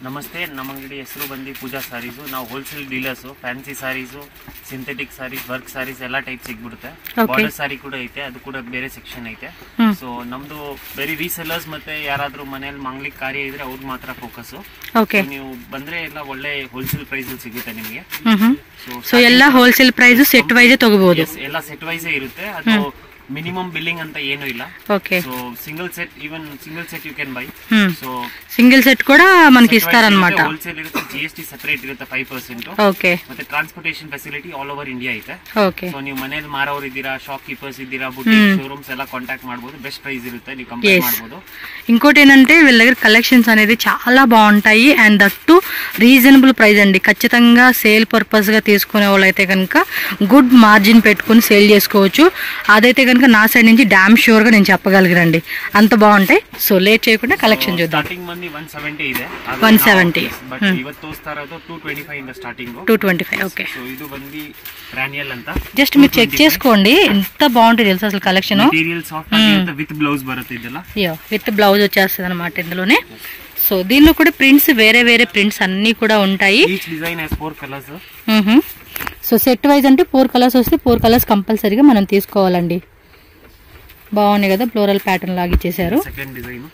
ನಮಸ್ತೆ ನಮ್ಮ ಅಂಗಡಿ ಹೆಸರು ಬಂದು ಪೂಜಾ ಸಾರೀಸು ನಾವು wholesale dealers fancy sarees synthetic sarees work sarees ಎಲ್ಲ ಟೈಪ್ ಸಿಗ್ಬಿಡುತ್ತೆ Okay. ಬಾರ್ಡರ್ ಸಾರಿ ಕೂಡ ಐತೆ ಅದು ಕೂಡ ಬೇರೆ ಸೆಕ್ಷನ್ ಐತೆ ಹ್ಮ್. ಸೊ ನಮ್ದು ಬರೀ ರೀಸೆಲ್ಲರ್ಸ್ ಮತ್ತೆ ಯಾರಾದ್ರೂ ಮನೇಲಿ ಮಾಂಗ್ಲಿಕ್ ಕಾರ್ಯ ಇದ್ರೆ ಅವ್ರಿಗೆ ಮಾತ್ರ ಫೋಕಸ್ ಓಕೆ ನೀವು ಬಂದ್ರೆ ಎಲ್ಲ ಒಳ್ಳೆ ಹೋಲ್ಸೇಲ್ ಪ್ರೈಸ್ ಸಿಗುತ್ತೆ ನಿಮಗೆ ಹ್ಮ್ ಹ್ಮ್ ಸೊ ಸೊ ಎಲ್ಲ ಹೋಲ್ಸೇಲ್ ಪ್ರೈಸ್ ಸೆಟ್ ವೈಸೇ ತಗೋಬಹುದು ಎಲ್ಲ ಸೆಟ್ ವೈಸೇ ಇರುತ್ತೆ ಅದು ಮಿನಿಮಮ್ ಬಿಲ್ಲಿಂಗ್ ಅಂತ ಏನೂ ಇಲ್ಲ okay so single set even single set you can buy hmm. So single set కూడా మనకి ఇస్తారనమాట ಹೋಲ್ಸೇಲ್ ಇರುತ್ತೆ ಜಿ ಎಸ್ ಟಿ ಸೆಪರೇಟ್ ಇರುತ್ತೆ ಫೈವ್ ಪರ್ಸೆಂಟ್ ఓకే ಮತ್ತೆ transportation facility all over India ಐತೆ ఓకే ಸೊ ನೀವು ಮನೇಲಿ ಮಾರೋರು ಇದ್ದೀರಾ ಶಾಪ್ ಕೀಪರ್ಸ್ ಇದ್ದೀರಾ ಬುಟಿಕ್ ಶೋರೂಮ್ಸ್ ಎಲ್ಲ ಕಾಂಟ್ಯಾಕ್ಟ್ ಮಾಡಬಹುದು ಬೆಸ್ಟ್ ಪ್ರೈಸ್ ಇರುತ್ತೆ ನೀವು ಕಂಪೇರ್ Yes. ಮಾಡಬಹುದು ఇంకోటి ఏంటంటే వీళ్ళ దగ్గర కలెక్షన్స్ అనేది చాలా బాగుంటాయి అండ్ దట్టు రీజనబుల్ ప్రైస్ అండి ఖచ్చితంగా సేల్ పర్పస్ గా తీసుకునే వాళ్ళైతే కనుక గుడ్ మార్జిన్ పెట్టుకుని సేల్ చేసుకోవచ్చు అదైతే కనుక నా సైడ్ నుంచి డామ్ షూర్ గా నేను చెప్పగలిగిరండి అంత బాగుంటాయి సో లేట్ చేయకుండా కలెక్షన్ చూద్దాం ಸ್ಟಾರ್ಟಿಂಗ್ ಬಂದು ಒನ್ ಸೆವೆಂಟಿ ಇದೆ 170. ಬಟ್ ಇವತ್ತು ತೋರಿಸ್ತಾ ಇರೋದು ಟೂ ಟ್ವೆಂಟಿ ಫೈವ್ ಇಂದ starting two twenty five okay so ಇದು ಬಂದು ರಾನಿಯಲ್ ಅಂತ జస్ట్ మీరు చెక్ చేసుకోండి ఎంత బాగుంటుంది తెలుసు అసలు కలెక్షన్ ಮೆಟೀರಿಯಲ್ ಸಾಫ್ಟ್ ಆಗಿರುತ್ತೆ విత్ ಬ್ಲೌಸ್ బರುತ್ತೆ ಇದೆಲ್ಲ విత్ బ్లౌజ్ వచ్చేస్తుంది అనమాట ఇందులోనే సో దీనిలో కూడా ప్రింట్స్ వేరే వేరే ప్రింట్స్ అన్నీ కూడా ఉంటాయి each design has four colours మ్మ్హ. సో సెట్ వైజ్ అంటే ఫోర్ కలర్స్ వస్తే ఫోర్ కలర్స్ కంపల్సరీగా మనం తీసుకోవాలండి బాగున్నాయి కదా ఫ్లోరల్ ప్యాటర్న్ లాగా ఇచ్చేసారు ಸೆಕೆಂಡ್ ಡಿಸೈನ್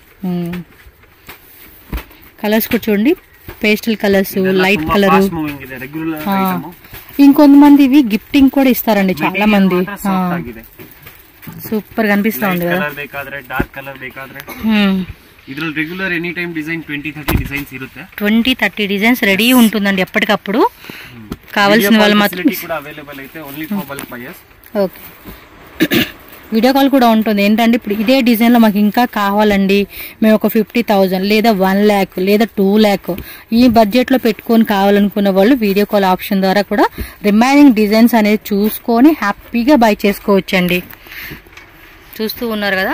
కలర్స్ కూడా చూడండి pastel colours light colour fast moving ಇದೆ ರೆಗ್ಯುಲರ್ ಐಟಮ್ ఇంకొంతమంది ఇవి గిఫ్టింగ్ కూడా ఇస్తారండి చాలా మంది ಸಾಫ್ಟ್ ಆಗಿದೆ సూపర్ కనిపిస్తా ఉంది కదా ಕಲರ್ ಬೇಕಾದ್ರೆ ಡಾರ್ಕ್ ಕಲರ್ ಬೇಕಾದ್ರೆ మ్మ్. ಇದ್ರಲ್ಲಿ regular any time design twenty thirty designs ಇರುತ್ತೆ ట్వంటీ థర్టీ డిజైన్స్ రెడీ ఉంటుందండి ఎప్పటికప్పుడు కావాల్సిన వాళ్ళు మాత్రం ಫೆಸಿಲಿಟಿ ಕೂಡ ಅವೈಲೇಬಲ್ ಐತೆ only for bulk buyers okay video call కూడా ఉంటుంది ఏంటంటే ఇప్పుడు ఇదే డిజైన్లో మాకు ఇంకా కావాలండి మేము ఒక ఫిఫ్టీ థౌజండ్ లేదా వన్ ల్యాక్ లేదా టూ ల్యాక్ ఈ బడ్జెట్లో పెట్టుకొని కావాలనుకున్న వాళ్ళు వీడియో కాల్ ఆప్షన్ ద్వారా కూడా రిమైనింగ్ డిజైన్స్ అనేది చూసుకొని హ్యాపీగా బై చేసుకోవచ్చండి చూస్తూ ఉన్నారు కదా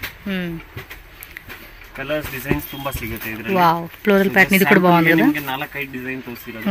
ಕಲರ್ಸ್ ಡಿಸೈನ್ಸ್ ತುಂಬಾ ಸಿಗುತ್ತೆ ಇದ್ರಲ್ಲಿ వావ్ ఫ్లోరల్ ప్యాటర్న్ ఇది కూడా బాగుంది కదా ನಿಮ್ಗೆ ನಾಲ್ಕೈದು ಡಿಸೈನ್ ತೋರಿಸಿರೋದು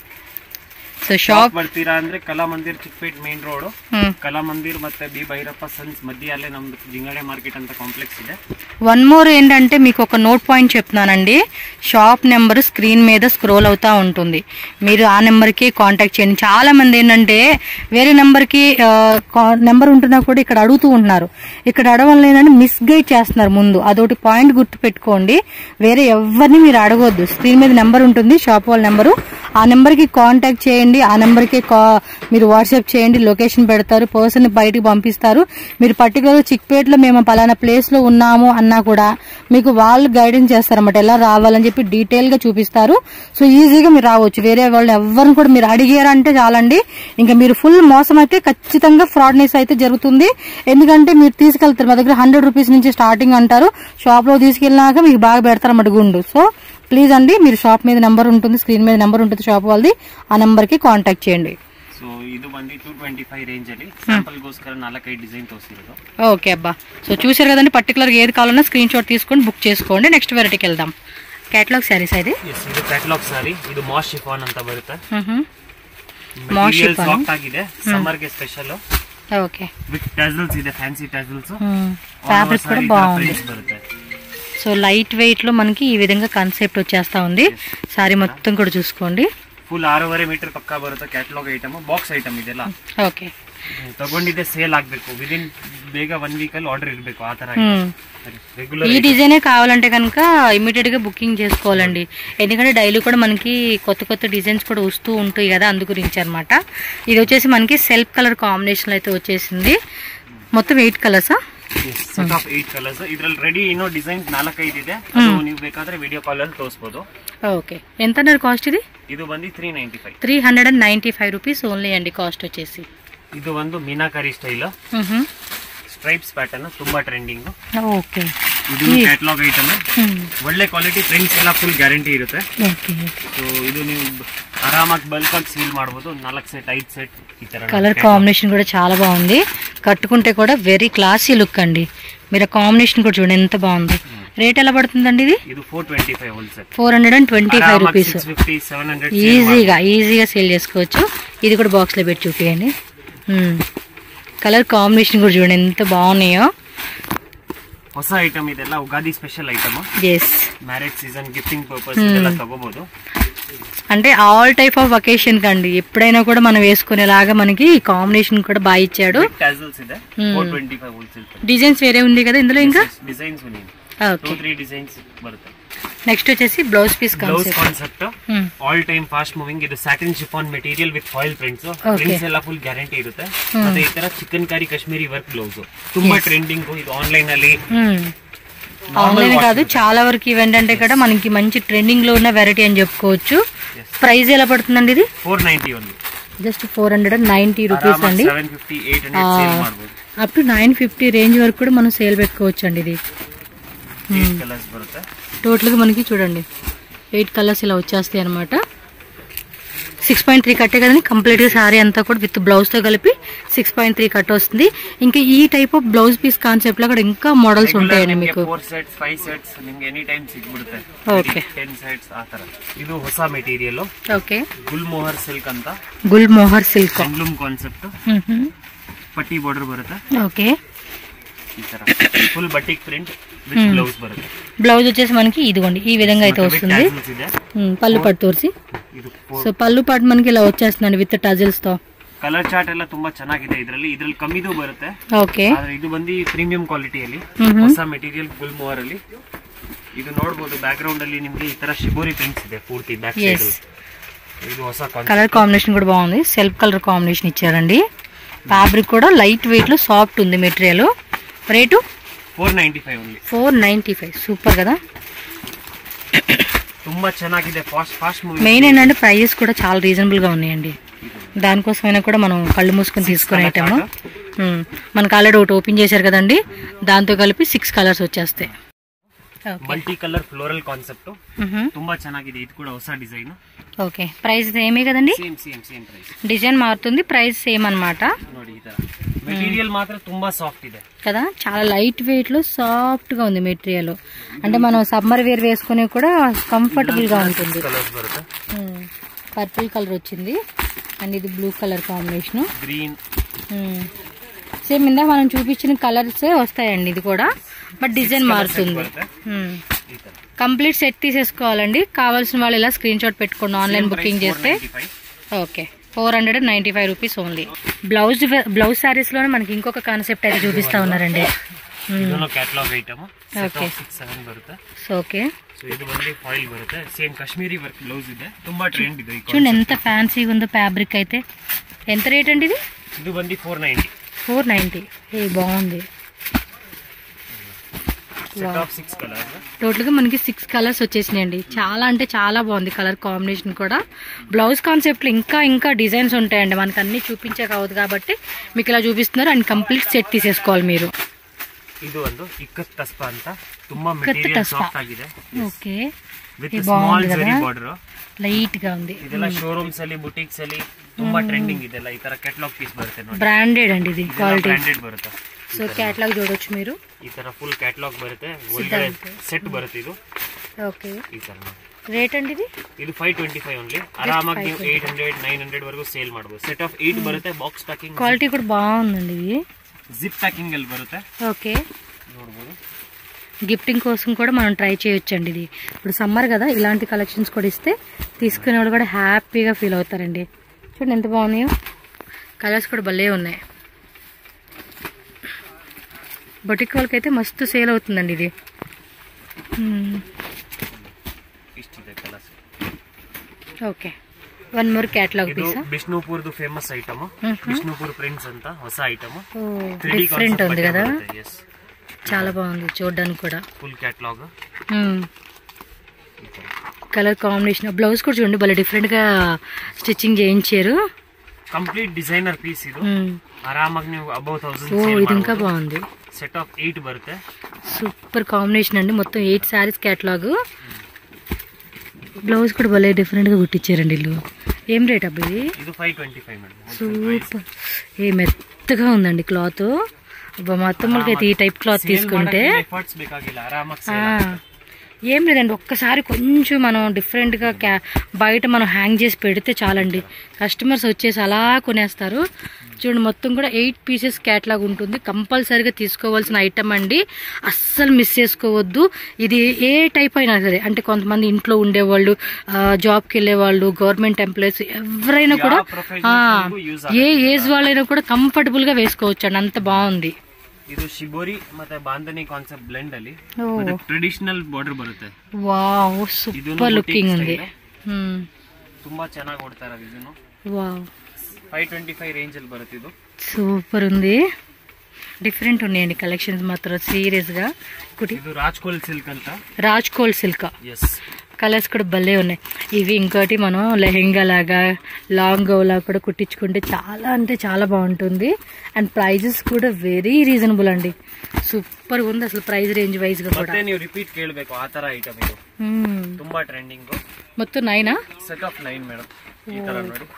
సో షాప్ ಬರ್ತೀರಾ ಅಂದ್ರೆ ಕಲಾ ಮಂದಿರ್ ಚಿಕ್ಕಪೇಟ್ ಮೇನ್ ರೋಡ್ ಕಲಾ ಮಂದಿರ್ ಮತ್ತೆ ಬಿ ಭೈರಪ್ಪ ಸನ್ಸ್ ಮಧ್ಯೆ ಅಲ್ಲೇ ನಮ್ದು ಜಿಂಗಡೆ ಮಾರ್ಕೆಟ್ ಅಂತ ಕಾಂಪ್ಲೆಕ್ಸ್ ಇದೆ వన్ మోర్ ఏంటంటే మీకు ఒక నోట్ పాయింట్ చెప్తున్నానండి షాప్ నెంబర్ స్క్రీన్ మీద స్క్రోల్ అవుతా ఉంటుంది మీరు ఆ నెంబర్కి కాంటాక్ట్ చేయండి చాలా మంది ఏంటంటే వేరే నెంబర్కి నెంబర్ ఉంటున్నా కూడా ఇక్కడ అడుగుతూ ఉంటున్నారు ఇక్కడ అడగడం లేదని మిస్గైడ్ చేస్తున్నారు ముందు అదొకటి పాయింట్ గుర్తు పెట్టుకోండి వేరే ఎవరిని మీరు అడగొద్దు స్క్రీన్ మీద నెంబర్ ఉంటుంది షాప్ వాళ్ళ నెంబరు ఆ నెంబర్కి కాంటాక్ట్ చేయండి ఆ నెంబర్కి కా మీరు వాట్సాప్ చేయండి లొకేషన్ పెడతారు పర్సన్ బయటికి పంపిస్తారు మీరు పర్టికులర్గా చిక్పేటలో మేము పలానా ప్లేస్లో ఉన్నాము అన్నా కూడా మీకు వాళ్ళు గైడెన్స్ చేస్తారన్నమాట ఎలా రావాలని చెప్పి డీటెయిల్గా చూపిస్తారు సో ఈజీగా మీరు రావచ్చు వేరే వాళ్ళని ఎవరిని కూడా మీరు అడిగారంటే చాలండి ఇంకా మీరు ఫుల్ మోసం అయితే ఖచ్చితంగా ఫ్రాడ్నెస్ అయితే జరుగుతుంది ఎందుకంటే మీరు తీసుకెళ్తారు మా దగ్గర హండ్రెడ్ రూపీస్ నుంచి స్టార్టింగ్ అంటారు షాప్లో తీసుకెళ్ళినాక మీకు బాగా పెడతారన్నమాట గుండు సో ప్లీజ్ అండి మీరు షాప్ మీద నెంబర్ ఉంటుంది స్క్రీన్ మీద నెంబర్ ఉంటుంది షాప్ వాళ్ళది ఆ నెంబర్కి కాంటాక్ట్ చేయండి ಸೊ ಇದು ಬಂದು ಟೂ ಟ್ವೆಂಟಿ ಫೈವ್ ರೇಂಜ್ ಅಲ್ಲಿ ಸ್ಯಾಂಪಲ್ಗೋಸ್ಕರ ನಾಲ್ಕೈದು ಡಿಸೈನ್ ತೋರಿಸಿರೋದು ఓకే అబ్బా సో చూసారు కదండి పర్టికులర్గా ఏది కావాలన్నా స్క్రీన్ షాట్ తీసుకొని బుక్ చేసుకోండి నెక్స్ట్ వెరైటీకి వెళ్దాం క్యాటలాగ్ శారీస్ ఇది ಎಸ್ ಇದು ಕ್ಯಾಟಲಾಗ್ ಸಾರಿ ಇದು ಮಾಸ್ ಶಿಫಾನ್ ಅಂತ ಬರುತ್ತೆ Moss chiffon. ಸಾಫ್ಟ್ ಆಗಿದೆ ಸಮ್ಮರ್ ಗೆ ಸ್ಪೆಷಲ್ ఓకే ವಿತ್ ಟ್ಯಾಸಲ್ಸ್ ಇದೆ ಫ್ಯಾನ್ಸಿ ಟ್ಯಾಸಲ್ಸ್ ఫ్యాబ్రిక్ కూడా బాగుంది ಬರುತ್ತೆ సో లైట్ వెయిట్ లో మనకి ఈ విధంగా కాన్సెప్ట్ వచ్చేస్తా ఉంది సారీ మొత్తం కూడా చూసుకోండి ಫುಲ್ ಆರೂವರೆ ಮೀಟರ್ ಪಕ್ಕ ಬರುತ್ತೆ ಕ್ಯಾಟಲಾಗ್ ಐಟಮ್ ಬಾಕ್ಸ್ ಐಟಮ್ ಇದೆಲ್ಲ ఓకే ತಗೊಂಡಿದ್ದೆ ಸೇಲ್ ಆಗ್ಬೇಕು ವಿದಿನ್ ಬೇಗ ಒನ್ ವೀಕ್ ಅಲ್ಲಿ ಆರ್ಡರ್ ಇರಬೇಕು ಆ ತರ ರೆಗ್ಯುಲರ್ ఈ డిజైనే కావాలంటే కనుక ఇమీడియట్ గా బుకింగ్ చేసుకోవాలండి ఎందుకంటే డైలీ కూడా మనకి కొత్త కొత్త డిజైన్స్ కూడా వస్తూ ఉంటాయి కదా అందు గురించి అనమాట ఇది వచ్చేసి మనకి సెల్ఫ్ కలర్ కాంబినేషన్ అయితే వచ్చేసింది మొత్తం ఎయిట్ కలర్సా ಸೆಟ್ ಆಫ్ ಏಟ್ ಕಲರ್ಸ್ ಇದ್ರಲ್ಲಿ ರೆಡಿ ಇನ್ನೂ ಡಿಸೈನ್ ನಾಲ್ಕೈದು ಇದೆ ಅದು ನೀವು ಬೇಕಾದ್ರೆ ವಿಡಿಯೋ ಕಾಲ್ ಅಲ್ಲಿ ತೋರಿಸಬಹುದು ఓకే ఎంత అన్నారు కాస్ట్ ఇది ಇದು ಬಂದು three ninety five three hundred and ninety five rupees only అండి కాస్ట్ వచ్చేసి ಇದು ಒಂದು ಮೀನಾಕರಿ ಸ್ಟೈಲ್ ಸ್ಟ್ರೈಪ್ಸ್ ಪ್ಯಾಟರ್ನ್ ತುಂಬಾ ಟ್ರೆಂಡಿಂಗ್ ఓకే ಇದು ಕ್ಯಾಟಲಾಗ್ ಐಟಮ್ ಒಳ್ಳೆ ಕ್ವಾಲಿಟಿ ಪ್ರಿಂಟ್ಸ್ ಎಲ್ಲ ಫುಲ್ ಗ್ಯಾರಂಟಿ ಇರುತ್ತೆ ఓకే ಸೊ ಇದು ನೀವು ಆರಾಮಾಗಿ ಬಲ್ಕ್ ಆಗಿ ಸೀಲ್ ಮಾಡ್ಬೋದು ನಾಲ್ಕು ಸೆಟ್ ಐದು ಸೆಟ್ ಈ ತರ కలర్ కాంబినేషన్ కూడా చాలా బాగుంది కట్టుకుంటే కూడా వెరీ క్లాసీ లుక్ అండి మీరు ఆ కాంబినేషన్ కూడా చూడండి ఎంత బాగుంది రేట్ ఎలా పడుతుందండి ఇది ಇದು four twenty five wholesale four hundred and twenty five rupees six fifty seven hundred ఈజీగా ఈజీగా సేల్ చేసుకోవచ్చు ఇది కూడా బాక్స్లో పెట్టి చూపించండి కలర్ కాంబినేషన్ కూడా చూడండి ఎంత బాగున్నాయో ಹೊಸ ಐಟಮ್ ಇದೆಲ್ಲ Ugadi special item yes marriage season gifting purpose ಇದೆಲ್ಲ ತಗೋಬಹುದು అంటే ఆల్ టైప్ ఆఫ్ వకేషన్ కండి ఎప్పుడైనా కూడా మనం వేసుకునేలాగా మనకి ఈ కాంబినేషన్ కూడా బాగా ఇచ్చాడు ಟ್ಯಾಸಲ್ಸ್ ಇದೆ four twenty five wholesale designs వేరే ఉంది కదా ఇందులో ఇంకా ಡಿಸೈನ್ಸ್ ఉన్నాయి ఓకే ಟೂ ತ್ರೀ ಡಿಸೈನ್ಸ್ ಬರುತ್ತೆ నెక్స్ట్ వచ్చేసి blouse piece blouse concept concept all time fast moving ಇದು satin chiffon material with foil prints prints ಎಲ್ಲ ಫುಲ್ ಗ್ಯಾರಂಟಿ ಇರುತ್ತೆ ಮತ್ತೆ ಈ ತರ chikankari Kashmiri work blouse ತುಂಬಾ ಟ್ರೆಂಡಿಂಗ್ ಇದು ಆನ್ಲೈನ್ ಅಲ್ಲಿ ఆన్లైన్ కాదు చాలా వరకు ఇవేంటంటే కూడా మనకి మంచి ట్రెండింగ్ లో ఉన్న వెరైటీ అని చెప్పుకోవచ్చు Yes. ప్రైస్ ఎలా పడుతుందండి ఇది ಫೋರ್ ನೈಂಟಿ ಒಂದು just four hundred and ninety rupees అండి seven fifty eight hundred sale ಮಾಡ್ಬೋದು up to nine fifty range వరకు కూడా మనం సేల్ పెట్టుకోవచ్చు అండి ఇది ಏಟ್ ಕಲರ್ಸ್ ಬರುತ್ತೆ టోటల్గా మనకి చూడండి ఎయిట్ కలర్స్ ఇలా వచ్చేస్తాయి అనమాట సిక్స్ పాయింట్ త్రీ కట్టే కదండి కంప్లీట్గా శారీ అంతా కూడా విత్ బ్లౌజ్తో కలిపి సిక్స్ పాయింట్ త్రీ కట్ వస్తుంది ఇంకా ఈ టైప్ ఆఫ్ బ్లౌజ్ పీస్ కాన్సెప్ట్లో కూడా ఇంకా మోడల్స్ ఉంటాయండి మీకు ಫೋರ್ ಸೆಟ್ಸ್ ಫೈವ್ ಸೆಟ್ಸ್ ನಿಮ್ಗೆ ಎನಿ ಟೈಮ್ ಸಿಗ್ಬಿಡುತ್ತೆ Okay. ಟೆನ್ ಸೆಟ್ಸ್ ಆ ತರ ಇದು ಹೊಸ ಮೆಟೀರಿಯಲ್ ఓకే ಗುಲ್ಮೋಹರ್ ಸಿಲ್ಕ್ ಅಂತ Gulmohar silk handloom concept ಪಟ್ಟಿ ಬಾರ್ಡರ್ ಬರುತ್ತೆ ఓకే ಈ ತರ full batik print with blouse ಬರುತ್ತೆ బ్లౌజ్ వచ్చేసి మనకి ఇదిగోండి ఈ విధంగా అయితే ಮತ್ತೆ with వస్తుంది tassels ಇದೆ ఉమ్, పళ్ళు పట్టు తోరిసి ಇದು సో పళ్ళు పాటు మనకి ఇలా వచ్చేస్తుందండి విత్ టజల్స్ తో ಕಲರ್ ಚಾರ್ಟ್ ಎಲ್ಲ ತುಂಬಾ ಚೆನ್ನಾಗಿದೆ ಇದರಲ್ಲಿ ಇದ್ರಲ್ಲಿ ಕಮ್ಮಿದು ಬರುತ್ತೆ ఓకే ಆದ್ರೆ ಇದು ಬಂದು ಪ್ರೀಮಿಯಂ ಕ್ವಾಲಿಟಿಯಲ್ಲಿ ಮ್ಹೂ. ಹೊಸ ಮೆಟೀರಿಯಲ್ ಗುಲ್ಮೋಹರ್ ಅಲ್ಲಿ ಇದು ನೋಡಬಹುದು ಬ್ಯಾಕ್ ಗ್ರೌಂಡ್ ಅಲ್ಲಿ ನಿಮ್ಗೆ ಈ ತರ ಶಿಬೋರಿ ಪ್ರಿಂಟ್ಸ್ ಇದೆ ಪೂರ್ತಿ ಬ್ಯಾಕ್ Yes. ಸೈಡ್ ಇದು ಹೊಸ ಕಾನ್ಸೆಪ್ಟ್ కలర్ కాంబినేషన్ కూడా బాగుంది సెల్ఫ్ కలర్ కాంబినేషన్ ఇచ్చారండి ఫ్యాబ్రిక్ కూడా లైట్ వెయిట్ లో సాఫ్ట్ ఉంది material rate four ninety five only four ninety five super కదా ತುಂಬಾ ಚೆನ್ನಾಗಿದೆ ಫಾಸ್ಟ್ ಫಾಸ್ಟ್ ಮೂವಿ మెయిన్ ఏంటంటే ప్రైజెస్ కూడా చాలా రీజనబుల్ గా ఉన్నాయండి దానికోసమైనా కూడా మనం కళ్ళు మూసుకొని తీసుకునే ఐటమ్ మనకు ఆల్రెడీ ఒకటి ఓపెన్ చేశారు కదండి దాంతో కలిపి సిక్స్ కలర్స్ వచ్చేస్తాయి okay multi colour floral concept ತುಂಬಾ ಚೆನ್ನಾಗಿದೆ ಇದು ಕೂಡ ಹೊಸ ಡಿಸೈನ್ ఓకే ప్రైస్ ఏమే కదండి same same same price design మారుతుంది ప్రైస్ సేమ్ అన్నమాట ನೋಡಿ ಈ ತರ ಮೆಟೀರಿಯಲ್ ಮಾತ್ರ ತುಂಬಾ ಸಾಫ್ಟ್ ಇದೆ కదా చాలా లైట్ వెయిట్ లో సాఫ్ట్ గా ఉంది మెటీరియల్ అంటే మనం సమ్మర్ వేర్ వేసుకునే కూడా కంఫర్టబుల్ గా ఉంటుంది ಕಲರ್ಸ್ ಬರುತ್ತೆ పర్పుల్ కలర్ వచ్చింది అండ్ ఇది blue colour combination green same ఇందా మనం చూపించిన కలర్స్ వస్తాయండి ఇది కూడా బట్ డిజైన్ మారుతుంది ಬರುತ್ತೆ ಈ ತರ కంప్లీట్ సెట్ తీసేసుకోవాలండి కావాల్సిన వాళ్ళు ఇలా స్క్రీన్ షాట్ పెట్టుకోండి ఆన్లైన్ బుకింగ్ చేస్తే okay four hundred ninety five rupees only blouse blouse sarees లోనే మనకి ఇంకొక కాన్సెప్ట్ అయితే చూపిస్తా ఉన్నారండి ಇದನ್ನು catalogue item Okay. Six seven ಬರುತ್ತೆ సో ఓకే ಸೊ ಇದು ಬಂದು ಫಾಯಿಲ್ ಬರುತ್ತೆ ಸೇಮ್ ಕಾಶ್ಮೀರಿ ವರ್ಕ್ ಬ್ಲೌಸ್ ಇದೆ ತುಂಬಾ ಟ್ರೆಂಡ್ ಇದೆ ಈ చూడండి ఎంత ఫ్యాన్సీగా ఉందో ఫ్యాబ్రిక్ అయితే ఎంత రేట్ అండి ఇది concept. ಇದು ಬಂದು ಫೋರ್ ನೈಂಟಿ ఫోర్ నైంటీ ఏ బాగుంది ಸೆಟ್ ಆಫ್ సిక్స్ కలర్స్ టోటల్గా మనకి సిక్స్ కలర్స్ వచ్చేసినాయండి చాలా అంటే చాలా బాగుంది కలర్ కాంబినేషన్ కూడా బ్లౌజ్ కాన్సెప్ట్లో ఇంకా ఇంకా డిజైన్స్ ఉంటాయండి మనకి అన్ని చూపించే కావద్దు కాబట్టి మీకు ఇలా చూపిస్తున్నారు అండ్ కంప్లీట్ సెట్ తీసేసుకోవాలి మీరు ಇದು ಒಂದು ಇಕ್ಕತ್ ತಸ್ಪ ಅಂತ ತುಂಬಾ ಇಕ್ಕತ್ ಮೆಟೀರಿಯಲ್ ತಸ್ಪ. ಸಾಫ್ಟ್ ಆಗಿದೆ ఓకే ವಿತ್ ಇದು ಸ್ಮಾಲ್ ಬಾగుಂది ಜರಿ కదా? ಬಾರ್ಡರ್ లైట్గా ఉంది ಇದೆಲ್ಲ ಶೋರೂಮ್ಸ್ ಅಲ್ಲಿ ಬುಟಿಕ್ಸ್ ಅಲ್ಲಿ ತುಂಬಾ ಟ್ರೆಂಡಿಂಗ್ ಇದೆಲ್ಲ ಈ ತರ ಕೆಟ್ಲಾಗ್ ಪೀಸ್ ಬರುತ್ತೆ ನೋಡಿ బ్రాండెడ్ అండి ఇది క్వాలిటీ ಬ್ರಾಂಡೆಡ್ ಬರುತ್ತೆ సో క్యాట్లాగ్ చూడొచ్చు మీరు ಈ ತರ ಫುಲ್ ಕ್ಯಾಟ್ಲಾಗ್ ಬರುತ್ತೆ ಒಳಗಡೆ ಸೆಟ್ ಬರುತ್ತೆ ಇದು ఓకే ಈ ತರ ನೋಡಿ. రేట్ అండి ఇది ಇದು ಫೈವ್ ಟ್ವೆಂಟಿ ಫೈವ್ ಓನ್ಲಿ ಆರಾಮಾಗಿ ನೀವು ಏಟ್ ಹಂಡ್ರೆಡ್ ನೈನ್ ಹಂಡ್ರೆಡ್ ವರೆಗೂ ಸೇಲ್ ಮಾಡಬಹುದು ಸೆಟ್ ಆಫ್ ಏಟ್ ಬರುತ್ತೆ ಬಾಕ್ಸ್ ಪ್ಯಾಕಿಂಗ್ క్వాలిటీ కూడా బాగుందండి ఇది ಜಿಪ್ ಪ್ಯಾಕಿಂಗ್ ಅಲ್ಲಿ ಬರುತ್ತೆ ఓకే ನೋಡ್ಬೋದು గిఫ్టింగ్ కోసం కూడా మనం ట్రై చేయొచ్చండి ఇది ఇప్పుడు సమ్మర్ కదా ఇలాంటి కలెక్షన్స్ కూడా ఇస్తే తీసుకునేవాళ్ళు కూడా హ్యాపీగా ఫీల్ అవుతారండి చూడండి ఎంత బాగున్నాయో కలర్స్ కూడా భలే ఉన్నాయి బొటిక్ వాళ్ళకైతే మస్తు సేల్ అవుతుందండి ఇది మ్మ్. ಇಷ್ಟಿದೆ colours okay one more catalogue ಇದು పీసా ಬಿಷ್ಣುಪುರ್ದು ಫೇಮಸ್ ಐಟಮ್ ಮ್ಹೂ. ಬಿಷ್ಣುಪುರ್ ಪ್ರಿಂಟ್ಸ್ ಅಂತ ಹೊಸ ಐಟಮ್ ఓ డిఫరెంట్ ఉంది కదా ಎಸ್ చాలా బాగుంది చూడడానికి కూడా ಫುಲ್ ಕ್ಯಾಟ್ಲಾಗ್ మ్మ్. కలర్ కాంబినేషన్ బ్లౌజ్ కూడా చూడండి భలే డిఫరెంట్గా స్టిచ్చింగ్ చేయించారు ಕಂಪ್ಲೀಟ್ ಡಿಸೈನರ್ ಪೀಸ್ ಇದು మ్మ్. ಆರಾಮಾಗಿ ನೀವು ಅಬೌವ್ ఓ ತೌಸಂಡ್ ఇది ఇంకా బాగుంది ಸೆಟ್ ಆಫ್ ಏಟ್ ಬರುತ್ತೆ సూపర్ కాంబినేషన్ అండి మొత్తం ఎయిట్ శారీస్ క్యాటలాగ్ బ్లౌజ్ కూడా భలే డిఫరెంట్ గా కుట్టించారండి వీళ్ళు ఏం రేట్ అబ్బా ఇది ಇದು five twenty five madam super ఏ మెత్తగా ఉందండి క్లాత్ అబ్బా మా అత్తమ్మలకి అయితే ఈ టైప్ క్లాత్ తీసుకుంటే ಎಫರ್ಟ್ಸ್ ಬೇಕಾಗಿಲ್ಲ ಆರಾಮಾಗಿ ఆ, ఏం లేదండి ఒక్కసారి కొంచెం మనం డిఫరెంట్గా క్యా బయట మనం హ్యాంగ్ చేసి పెడితే చాలండి కస్టమర్స్ వచ్చేసి అలా కొనేస్తారు చూడండి మొత్తం కూడా ఎయిట్ పీసెస్ క్యాట్లాగ్ ఉంటుంది కంపల్సరీగా తీసుకోవాల్సిన ఐటమ్ అండి అస్సలు మిస్ చేసుకోవద్దు ఇది ఏ టైప్ అయినా సరే అంటే కొంతమంది ఇంట్లో ఉండేవాళ్ళు ఆ, జాబ్కి వెళ్ళేవాళ్ళు గవర్నమెంట్ ఎంప్లాయీస్ ఎవరైనా కూడా ఆ, ఏ ఏజ్ వాళ్ళైనా కూడా కంఫర్టబుల్గా వేసుకోవచ్చు అండి అంత బాగుంది ಇದು ಶಿಬೋರಿ ಮತ್ತೆ ಬಾಂಧನಿ ಕಾನ್ಸೆಪ್ಟ್ ಬ್ಲೆಂಡ್ ಅಲ್ಲಿ ఓ ಮತ್ತೆ ಟ್ರೆಡಿಷನಲ್ ಬಾರ್ಡರ್ ಬರುತ್ತೆ వావ్ ಇದೂನು సూపర్ లుకింగ్ boutique ఉంది style. హ్మ్. ತುಂಬಾ ಚೆನ್ನಾಗಿ ಕೊಡ್ತಾ ಇರೋದು ಇದನ್ನು wow five twenty five range ಅಲ್ಲಿ ಬರುತ್ತೆ ಇದು సూపర్ ఉంది డిఫరెంట్ ఉన్నాయండి కలెక్షన్స్ మాత్రం సీరియస్గా ఒకటి ಇದು ರಾಜ್ಕೋಲ್ ಸಿಲ್ಕ್ ಅಂತ రాజ్ కోల్ సిల్క్ ಎಸ್ కలర్స్ కూడా భలే ఉన్నాయి ఇవి ఇంకోటి మనం లెహెంగా లాగా లాంగ్ లా కూడా కుట్టించుకుంటే చాలా అంటే చాలా బాగుంటుంది అండ్ ప్రైజెస్ కూడా వెరీ రీజనబుల్ అండి సూపర్ ఉంది అసలు ప్రైస్ రేంజ్ వైజ్ గా కూడా ಮತ್ತೆ ನೀವು ರಿಪೀಟ್ ಕೇಳಬೇಕು ಆ ತರ ಐಟಮ್ ಇದು మ్మ్. ತುಂಬಾ ಟ್ರೆಂಡಿಂಗ್ మొత్తం నైనా ಸೆಟ್ ಆಫ್ ನೈನ್ ಮೇಡಮ್ ಈ ತರ ನೋಡಿ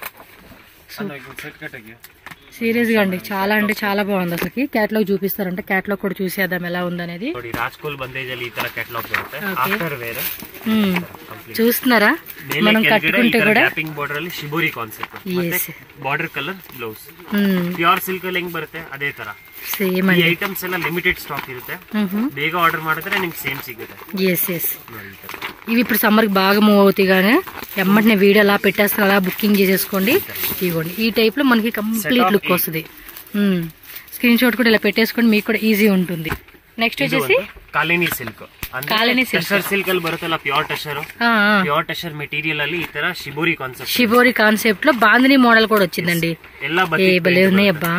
ಸೆಟ್ ಕಟ್ಟಿಗೆ సీరియస్ గా అండి చాలా అంటే చాలా బాగుంది అసలు క్యాట్లాగ్ చూపిస్తారంటే క్యాట్లాగ్ కూడా చూసేద్దాం ఎలా ఉందనేది ನೋಡಿ ರಾಜ್ಕೋಲ್ ಬಂದೇಜ್ ಅಲ್ಲಿ ಈ ತರ ಕ್ಯಾಟಲಾಗ್ ಬರುತ್ತೆ Okay. ಆಫ್ಟರ್ ವೇರ್ మ్మ్. చూస్తున్నారా ಮೇಲೆ మనం ಕೆಳಗಡೆ ಈ కట్టుకుంటే ತರ కూడా ಗ್ಯಾಪಿಂಗ್ ಬಾರ್ಡರ್ ಅಲ್ಲಿ ಶಿಬೋರಿ ಕಾನ್ಸೆಪ್ಟ್ Yes. ಮತ್ತೆ border colour blouse hmm. Pure silk ಅಲ್ಲಿ ಹೆಂಗ್ ಬರುತ್ತೆ ಅದೇ ತರ సేమ్ ಈ అండి ಐಟಮ್ಸ್ ಎಲ್ಲ ಲಿಮಿಟೆಡ್ ಸ್ಟಾಕ್ ಇರುತ್ತೆ మ్హూ. ಬೇಗ ಆರ್ಡರ್ ಮಾಡಿದ್ರೆ ನಿಮ್ಗೆ ಸೇಮ್ ಸಿಗುತ್ತೆ ఎస్ ఎస్ ನೋಡಿ ಈ ತರ. ఇవి ఇప్పుడు సమ్మర్కి బాగా మూవ్ అవుతాయి కానీ ఎమ్మటినే వీడియో అలా పెట్టేస్తారు అలా బుకింగ్ చేసేసుకోండి ఇవ్వండి ఈ టైప్లో మనకి complete Set of look eight. వస్తుంది స్క్రీన్ షాట్ కూడా ఇలా పెట్టేసుకోండి మీకు కూడా ఈజీ ఉంటుంది నెక్స్ట్ ಇದು వచ్చేసి ಒಂದು ಕಾಲಿನಿ ಸಿಲ್ಕ್ ಕಾಲಿನಿ silk. ಟಶರ್ ಸಿಲ್ಕ್ ಅಲ್ಲಿ ಬರುತ್ತಲ್ಲ ಪ್ಯೂರ್ ಟಶರ್ ఆ, ఆ, ಪ್ಯೂರ್ ಟಶರ್ ಮೆಟೀರಿಯಲ್ ಅಲ್ಲಿ ಈ ತರ ಶಿಬೋರಿ ಕಾನ್ಸೆಪ್ಟ್ షిబోరి కాన్సెప్ట్ లో బాందిని మోడల్ కూడా వచ్చిందండి ಎಲ್ಲ ఏ ಬತ್ತಿ భలే ఉన్నాయి అబ్బా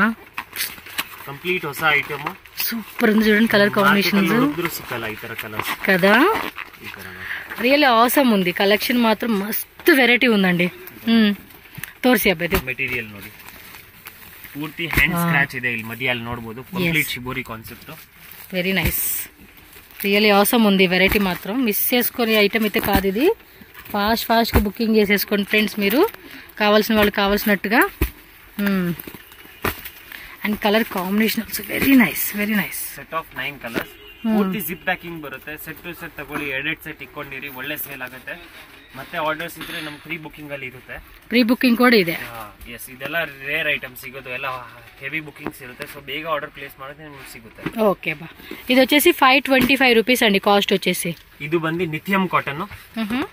ಕಂಪ್ಲೀಟ್ ಹೊಸ ಐಟಮ್ సూపర్ ఉంది చూడండి కలర్ కాంబినేషన్స్ ಹುಡುಗರು ಸಿಕ್ಕಲ್ಲ ಈ ತರ ಕಲರ್ಸ್ కదా ಈ ತರ ನೋಡಿ. రియల్ ఆసమ్ ఉంది కలెక్షన్ మాత్రం మస్తు వెరైటీ ఉందండి మ్మ్. తోర్సి అబ్బాయి ಮೆಟೀರಿಯಲ್ ನೋಡಿ ಪೂರ್ತಿ ಹ್ಯಾಂಡ್ ಸ್ಕ್ರಾಚ್ ಇದೆ ಇಲ್ಲಿ ಮಧ್ಯ ಅಲ್ಲಿ ನೋಡಬಹುದು complete shibori concept very nice really అవసరం ఉంది వెరైటీ మాత్రం మిస్ చేసుకునే ఐటమ్ అయితే కాదు ఇది ఫాస్ట్ ఫాస్ట్గా బుకింగ్ చేసేసుకోండి ఫ్రెండ్స్ మీరు కావాల్సిన వాళ్ళు కావాల్సినట్టుగా and colour combination also very nice very nice set of nine colours ಪೂರ್ತಿ ಜಿಪ್ ಪ್ಯಾಕಿಂಗ್ ಬರುತ್ತೆ ಸೆಟ್ ಟು ಸೆಟ್ ತಗೊಳ್ಳಿ ಎರಡೆರಡು ಸೆಟ್ ಇಟ್ಕೊಂಡಿರಿ ಒಳ್ಳೆ ಸೇಲ್ ಆಗುತ್ತೆ ಮತ್ತೆ ಆರ್ಡರ್ಸ್ ಇದ್ರೆ ನಮ್ ಫ್ರೀ ಬುಕಿಂಗ್ ಅಲ್ಲಿ ಇರುತ್ತೆ ప్రీ బుకింగ్ కూడా ఇదే ಎಸ್ ಇದೆಲ್ಲ ರೇರ್ ಐಟಮ್ ಸಿಗೋದು ಎಲ್ಲ ಹೆವಿ ಬುಕಿಂಗ್ಸ್ ಇರುತ್ತೆ ಸೊ ಬೇಗ ಆರ್ಡರ್ ಪ್ಲೇಸ್ ಮಾಡಿದ್ರೆ ನಿಮ್ಗೆ ಸಿಗುತ್ತೆ ఓకే బా ఇది వచ్చేసి ఫైవ్ ట్వంటీ ఫైవ్ రూపీస్ అండి కాస్ట్ వచ్చేసి ಇದು ಬಂದು ನಿಥಿಯಂ ಕಾಟನ್ మ్హూ.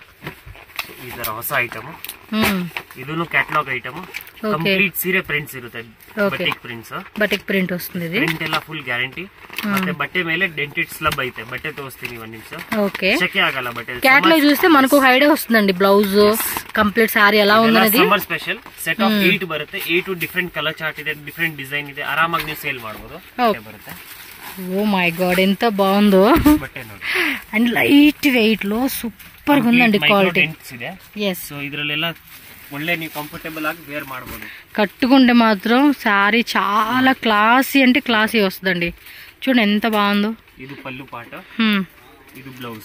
ಈ ತರ ಹೊಸ ಐಟಮ್ మ్మ్. ಇದನ್ನು ಕ್ಯಾಟಲಾಗ್ ಐಟಮ್ Okay. ಕಂಪ್ಲೀಟ್ ಸೀರೆ ಪ್ರಿಂಟ್ಸ್ ಇರುತ್ತೆ Okay. Batik prints batik print వస్తుంది ఇది ಪ್ರಿಂಟ್ ಎಲ್ಲ ಫುಲ್ ಗ್ಯಾರಂಟಿ ಮತ್ತೆ ಬಟ್ಟೆ ಮೇಲೆ ಡೆಂಟೆಡ್ ಸ್ಲಬ್ ಐತೆ ಬಟ್ಟೆ ತೋರಿಸ್ತೀನಿ ಒಂದ್ ನಿಮಿಷ ఓకే ಶೆಕೆ ಆಗಲ್ಲ ಬಟ್ಟೆ క్యాట్లాగ్ చూస్తే మనకు ఒక ఐడియా వస్తుందండి బ్లౌజ్ కంప్లీట్ సారీ ఎలా ఉందనేది summer special set of eight ಬರುತ್ತೆ ಏಟ್ ಡಿಫ್ರೆಂಟ್ ಕಲರ್ ಚಾರ್ಟ್ ಇದೆ ಡಿಫ್ರೆಂಟ್ ಡಿಸೈನ್ ಇದೆ ಆರಾಮಾಗಿ ನೀವು ಸೇಲ್ ಮಾಡಬಹುದು Okay. ಬರುತ್ತೆ ఓ మై గాడ్ ఎంత బాగుందో ಬಟ್ಟೆ ನೋಡಿ అండ్ లైట్ వెయిట్ లో సూపర్ గా ఉందండి క్వాలిటీ ಡೆಂಟ್ಸ್ ಇದೆ ఎస్ ಸೊ ಇದ್ರಲ್ಲೆಲ್ಲ ಒಳ್ಳೆ ನೀವು ಕಂಫರ್ಟೇಬಲ್ ಆಗಿ ವೇರ್ ಮಾಡಬಹುದು కట్టుకుంటే మాత్రం శారీ చాలా క్లాసీ అంటే క్లాసీ వస్తుందండి చూడండి ఎంత బాగుందో ಇದು ಪಲ್ಲು ಪಾಟ ಇದು blouse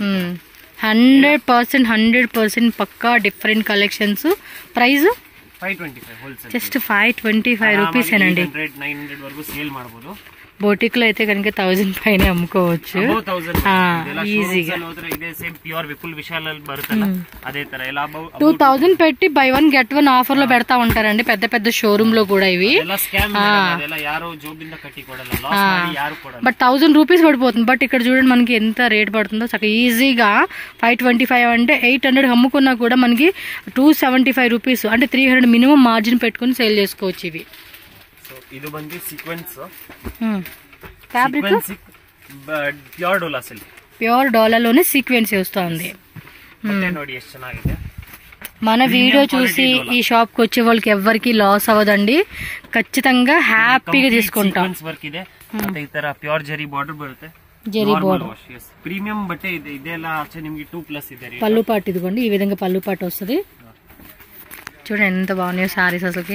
hundred percent hundred percent పక్కా different collections price five twenty five wholesale just five twenty five rupees ఏనండి ಹಂಡ್ರೆಡ್ ನೈನ್ ಹಂಡ್ರೆಡ್ ವರೆಗೂ ಸೇಲ್ ಮಾಡಬಹುದು బోటిక్ లో అయితే కనుక థౌజండ్ పైన అమ్ముకోవచ్చు ಅಬೌವ್ ತೌಸಂಡ್ ಹಾ, ಇದೆಲ್ಲ easy గా. showrooms ಅಲ್ಲಿ ಹೋದ್ರೆ ಇದೆ ಸೇಮ್ ಪ್ಯೂರ್ ವಿಪುಲ್ ವಿಶಾಲ್ ಅಲ್ಲಿ ಬರುತ್ತಲ್ಲ ಅದೇ ತರ ಎಲ್ಲ ಅಬೌವ್ టూ థౌజండ్ పెట్టి buy one get one offer లో పెడతా ఉంటారండి పెద్ద పెద్ద షోరూమ్ లో కూడా ఇవి ಎಲ್ಲ ಸ್ಕ್ಯಾಮ್ ಅದೆಲ್ಲ ಯಾರು ಜೋಬಿಂದ ಕಟ್ಟಿ ಕೊಡಲ್ಲ ಲಾಸ್ ಮಾಡಿ ಯಾರು ಕೊಡಲ್ಲ బట్ థౌజండ్ రూపీస్ పడిపోతుంది బట్ ఇక్కడ చూడండి మనకి ఎంత రేట్ పడుతుందో చక్కగా ఈజీగా ఫైవ్ ట్వంటీ ఫైవ్ అంటే ఎయిట్ హండ్రెడ్ అమ్ముకున్నా కూడా మనకి టూ సెవెంటీ ఫైవ్ రూపీస్ అంటే త్రీ హండ్రెడ్ మినిమం మార్జిన్ పెట్టుకుని సేల్ చేసుకోవచ్చు ఇవి ಸೊ ಇದು ಬಂದು sequence fabric pure dola silk pure డాలర్లోనే సీక్వెన్స్ వస్తుంది ಮತ್ತೆ ನೋಡಿ ಎಷ್ಟು ಚೆನ್ನಾಗಿದೆ మన Premium వీడియో quality చూసి డోలా. ఈ షాప్కి వచ్చే వాళ్ళకి ఎవరికి లాస్ అవ్వదండి ఖచ్చితంగా హ్యాపీగా తీసుకుంటాం ಸೀಕ್ವೆನ್ಸ್ ವರ್ಕ್ ಇದೆ ಮತ್ತೆ ಈ ತರ ಪ್ಯೂರ್ ಜರಿ ಬಾರ್ಡರ್ ಬರುತ್ತೆ జరీ బోర్డర్ ಪ್ರೀಮಿಯಂ ಬಟ್ಟೆ ಇದೆ ಇದೆಲ್ಲ ಆಚೆ ನಿಮ್ಗೆ ಟೂ ಪ್ಲಸ್ ಇದೆ rate. పళ్ళు పాటు ఇదిగోండి ఈ విధంగా పళ్ళు పాటు వస్తుంది చూడండి ఎంత బాగున్నాయో శారీస్ అసలుకి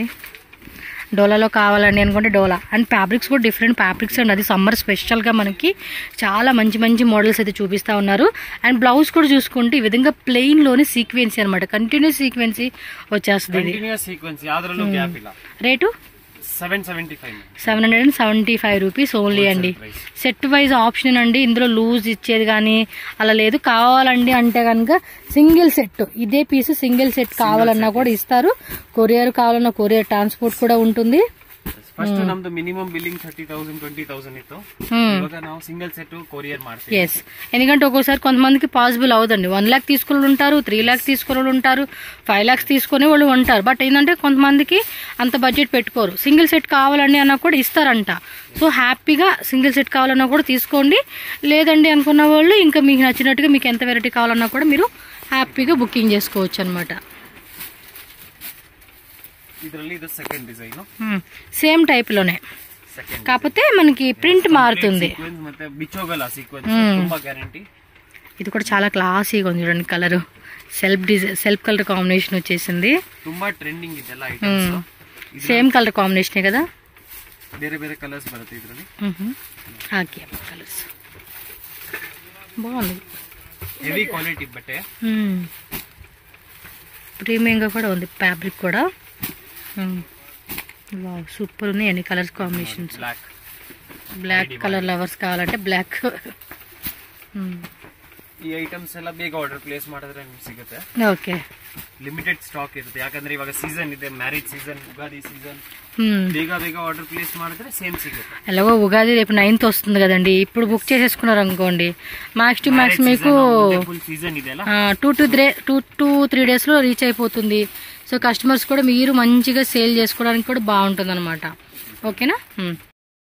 డోలాలో కావాలండి అనుకుంటే డోలా అండ్ ఫ్యాబ్రిక్స్ కూడా డిఫరెంట్ ఫ్యాబ్రిక్స్ అండి అది సమ్మర్ స్పెషల్గా మనకి చాలా మంచి మంచి మోడల్స్ అయితే చూపిస్తూ ఉన్నారు అండ్ బ్లౌజ్ కూడా చూసుకుంటే ఈ విధంగా ప్లెయిన్లోనే సీక్వెన్సీ అనమాట కంటిన్యూస్ సీక్వెన్సీ వచ్చేస్తుంది ఇది ಕಂಟಿನ್ಯೂಸ್ ಸೀಕ್ವೆನ್ಸ್ ಯಾವ್ದ್ರಲ್ಲೂ ಗ್ಯಾಪ್ ಇಲ್ಲ rate seven seventy five seven hundred and seventy five rupees only అండి price. సెట్ వైజ్ ఆప్షన్ అండి ఇందులో లూజ్ ఇచ్చేది కానీ అలా లేదు కావాలండి అంటే కనుక సింగిల్ సెట్ ఇదే పీస్ సింగిల్ సెట్ కావాలన్నా కూడా ఇస్తారు కొరియర్ కావాలన్నా కొరియర్ ట్రాన్స్పోర్ట్ కూడా ఉంటుంది ಫಸ್ಟ್ ನಮ್ದು minimum billing thirty thousand twenty thousand ಇತ್ತು Hmm. ಇವಾಗ ನಾವು ಸಿಂಗಲ್ ಸೆಟ್ ಕೊರಿಯರ್ ಮಾಡ್ತೀವಿ ఎస్ ఎందుకంటే ఒక్కోసారి కొంతమందికి పాసిబుల్ అవదండి వన్ ల్యాక్ తీసుకునే వాళ్ళు ఉంటారు త్రీ ల్యాక్స్ తీసుకునే వాళ్ళు ఉంటారు ఫైవ్ ల్యాక్స్ తీసుకునే వాళ్ళు ఉంటారు బట్ ఏంటంటే కొంతమందికి అంత బడ్జెట్ పెట్టుకోరు సింగిల్ సెట్ కావాలండి అన్నా కూడా ఇస్తారంట సో హ్యాపీగా సింగిల్ సెట్ కావాలన్నా కూడా తీసుకోండి లేదండి అనుకున్న వాళ్ళు ఇంకా మీకు నచ్చినట్టుగా మీకు ఎంత వెరైటీ కావాలన్నా కూడా మీరు హ్యాపీగా బుకింగ్ చేసుకోవచ్చు అనమాట ಇದರಲ್ಲಿ ಇದು ಸೆಕೆಂಡ್ ಡಿಸೈನ್ సేమ్ టైప్లోనే ಸೆಕೆಂಡ್ కాకపోతే మనకి ప్రింట్ మారుతుంది ಸೀಕ್ವೆನ್ಸ್ ಮತ್ತೆ ಬಿಚ್ಚೋಗಲ್ಲ ಸೀಕ್ವೆನ್ಸ್ Hmm. ತುಂಬಾ ಗ್ಯಾರಂಟಿ ఇది కూడా చాలా క్లాసీగా ఉంది చూడండి colour self design self colour combination వచ్చేసింది ತುಂಬಾ ಟ್ರೆಂಡಿಂಗ್ ಇದೆಲ್ಲ ಐಟಮ್ಸ್ సేమ్ కలర్ కాంబినేషనే కదా ಬೇರೆ ಬೇರೆ ಕಲರ್ಸ್ ಬರುತ್ತೆ ಇದರಲ್ಲಿ ఓకే కలర్స్ బాగుంది ಹೆವಿ ಕ್ವಾಲಿಟಿ ಬಟ್ಟೆ ప్రీమియంగా కూడా ఉంది ఫ్యాబ్రిక్ కూడా సూపర్ ఉన్నాయి అన్ని colours combinations black black colour lovers కావాలంటే బ్లాక్ ಈ ಐಟಮ್ಸ್ ಎಲ್ಲ ಬೇಗ ಆರ್ಡರ್ ಪ್ಲೇಸ್ ಮಾಡಿದ್ರೆ ನಿಮ್ಗೆ ಸಿಗುತ್ತೆ ఓకే ಲಿಮಿಟೆಡ್ ಸ್ಟಾಕ್ ಇರುತ್ತೆ ಯಾಕಂದ್ರೆ ಇವಾಗ ಸೀಸನ್ ಇದೆ ಮ್ಯಾರೇಜ್ ಸೀಸನ್ ಯುಗಾದಿ ಸೀಸನ್ ಬೇಗ ಬೇಗ ಆರ್ಡರ್ ಪ್ಲೇಸ್ ಮಾಡಿದ್ರೆ ಸೇಮ್ ಸಿಗುತ್ತೆ ఎలాగో ఉగాది రేపు నైన్త్ వస్తుంది కదండి ఇప్పుడు బుక్ చేసేసుకున్నారు అనుకోండి మ్యాక్స్ టు మ్యాక్స్ మీకు ಫುಲ್ ಸೀಸನ್ ಇದೆ ಅಲ್ಲ two to three two to three డేస్లో రీచ్ అయిపోతుంది సో కస్టమర్స్ కూడా మీరు మంచిగా సేల్ చేసుకోవడానికి కూడా బాగుంటుంది అనమాట ఓకేనా